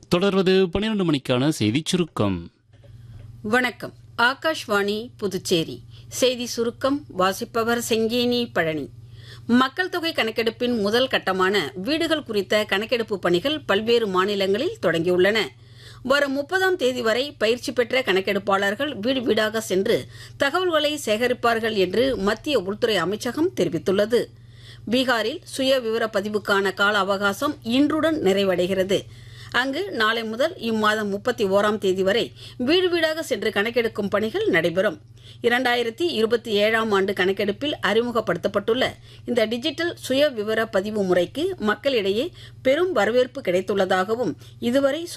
தொடர்வது பன்னிரண்டு மணிக்கான செய்திச் சுருக்கம் வணக்கம் ஆகாஷ்வாணி புதுச்சேரி செய்தி சுருக்கம் வாசிப்பவர் செங்கேனி பழனி மக்கள் தொகை கணக்கெடுப்பின் முதல் கட்டமான வீடுகள் குறித்த கணக்கெடுப்பு பணிகள் பல்வேறு மாநிலங்களில் தொடங்கியுள்ளன வரும் முப்பதாம் தேதி வரை பயிற்சி பெற்ற கணக்கெடுப்பாளர்கள் வீடு வீடாக சென்று தகவல்களை சேகரிப்பார்கள் என்று மத்திய உள்துறை அமைச்சகம் தெரிவித்துள்ளது பீகாரில் சுய விவர பதிவுக்கான கால அவகாசம் இன்றுடன் நிறைவடைகிறது அங்கு நாளை முதல் இம்மாதம் முப்பத்தி ஓராம் தேதி வரை வீடு வீடாக சென்று கணக்கெடுக்கும் பணிகள் நடைபெறும் இரண்டாயிரத்தி இருபத்தி ஏழாம் ஆண்டு கணக்கெடுப்பில் அறிமுகப்படுத்தப்பட்டுள்ள இந்த டிஜிட்டல் சுய விவர பதிவு முறைக்கு மக்களிடையே பெரும் வரவேற்பு கிடைத்துள்ளதாகவும் இதுவரை